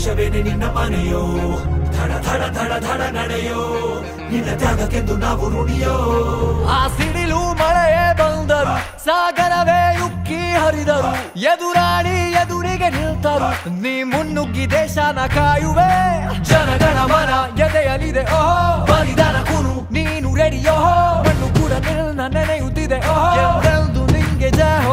ದೇಶವೇನೆ ನಿನ್ನ ಮನೆಯೋ ಧಡ ಧಡ ಧಡ ಧಡ ನಡೆಯೋ ನಿನ್ನ ತ್ಯಾಗಕ್ಕೆಂದು ನಾವು ಋಣಿಯೋ ಆ ಸಿಡಿಲು ಮಳೆಯೇ ಬಂದರು ಸಾಗರವೇ ಉಕ್ಕಿ ಹರಿದರು ಎದುರಾಳಿ ಎದುರಿಗೆ ನಿಲ್ತರು ನೀ ಮುನ್ನುಗ್ಗಿ ದೇಶನ ಕಾಯುವೆ ಜನಗಣ ಮನ ಎದೆಯಲಿದೆ ಓಹೋ ಬಲಿದಾನ ಕುನು ನೀನು ರೆಡಿಯೋ ಮಣ್ಣು ಕೂಡ ನಿನ್ನ ನೆನೆಯುತ್ತಿದೆ ಓಹೋ ಎಂದೆಂದು ನಿಂಗೆ ಜಯ ಹೋ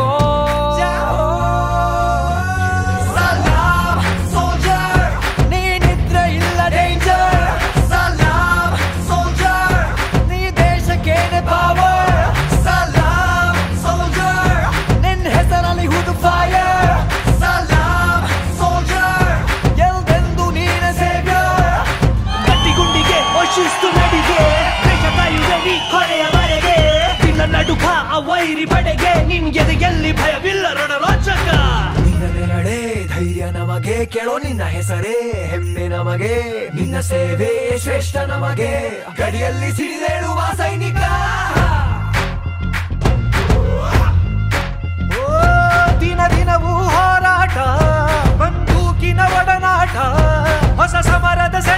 ಸಲಾಮ್ ಸೋಲ್ಜರ್ ನೀನಿದ್ರೆ ಇಲ್ಲ ಡೇಂಜರ್ ಸಲಾಮ್ ಸೋಲ್ಜರ್ ನೀ ದೇಶಕ್ಕೇನೆ ಪವರ್ ಸಲಾಮ್ ಸೋಲ್ಜರ್ ನಿನ್ನ ಹೆಸರಲ್ಲಿ ಹುದು ಫೈರ್ ಸಲಾಮ್ ಸೋಲ್ಜರ್ ಎಲ್ದೆಂದು ನೀನೆ ಸೇವ್ಯರ್ ಗಟ್ಟಿಗುಂಡಿಗೆ ಶಿಸ್ತು ನಡಿಗೆ ದೇಶ ಕಾಯುವೆ ನೀ ಕೊನೆಯವರೆಗೆ ನಿನ್ನ ನಡುಕ ಆ ವೈರಿ ಪಡೆಗೆ ನಿನ್ಗೆದೆ ಎಲ್ಲಿ ಭಯವಿಲ್ಲ ರಣರೋಚಕ ನಿನ್ನ ನಡೆ ಧೈರ್ಯ ನಮಗೆ ಕೇಳೋ ನಿನ್ನ ಹೆಸರೇ ಹೆಮ್ಮೆ ನಮಗೆ ನಿನ್ನ ಸೇವೆ ಶ್ರೇಷ್ಠ ನಮಗೆ ಗಡಿಯಲ್ಲಿ ಸಿಡಿದೇಳುವ ಸೈನಿಕ ಓ, ದಿನ ದಿನವೂ ಹೋರಾಟ ಬಂದೂಕಿನ ಒಡನಾಟ ಹೊಸ ಸಮರದ ಸೆ